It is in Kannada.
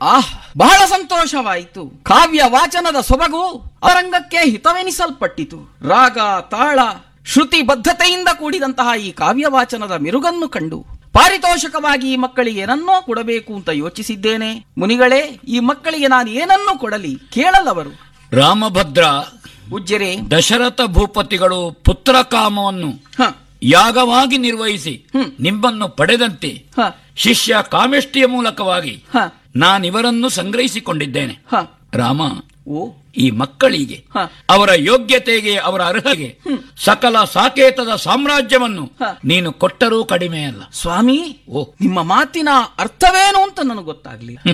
ಆಹ್ ಬಹಳ ಸಂತೋಷವಾಯಿತು ಕಾವ್ಯ ವಾಚನದ ಸೊಬಗು ಅರಂಗಕ್ಕೆ ಹಿತವೆನಿಸಲ್ಪಟ್ಟಿತು ರಾಗ ತಾಳ ಶ್ರುತಿ ಬದ್ಧತೆಯಿಂದ ಕೂಡಿದಂತಹ ಈ ಕಾವ್ಯ ವಾಚನದ ಮಿರುಗನ್ನು ಕಂಡು ಪಾರಿತೋಷಕವಾಗಿ ಈ ಮಕ್ಕಳಿಗೆ ಏನನ್ನೋ ಕೊಡಬೇಕು ಅಂತ ಯೋಚಿಸಿದ್ದೇನೆ ಮುನಿಗಳೇ ಈ ಮಕ್ಕಳಿಗೆ ನಾನು ಏನನ್ನೂ ಕೊಡಲಿ ಕೇಳಲವರು ರಾಮಭದ್ರ ಉಜ್ಜರೆ ದಶರಥ ಭೂಪತಿಗಳು ಪುತ್ರ ಕಾಮವನ್ನು ಹ ಯಾಗವಾಗಿ ನಿರ್ವಹಿಸಿ ಹ್ಮ್. ನಿಮ್ಮನ್ನು ಪಡೆದಂತೆ ಹ ಶಿಷ್ಯ ಕಾಮೆಷ್ಟಿಯ ಮೂಲಕವಾಗಿ ಹ ನಾನಿವರನ್ನು ಸಂಗ್ರಹಿಸಿಕೊಂಡಿದ್ದೇನೆ ಹ ರಾಮ ಓ ಈ ಮಕ್ಕಳಿಗೆ ಹ. ಅವರ ಯೋಗ್ಯತೆಗೆ ಅವರ ಅರ್ಹತೆಗೆ ಸಕಲ ಸಾಕೇತದ ಸಾಮ್ರಾಜ್ಯವನ್ನು ಹ. ನೀನು ಕೊಟ್ಟರೂ ಕಡಿಮೆ ಅಲ್ಲ ಸ್ವಾಮಿ ಓ ನಿಮ್ಮ ಮಾತಿನ ಅರ್ಥವೇನು ಅಂತ ನನಗೆ ಗೊತ್ತಾಗ್ಲಿಲ್ಲ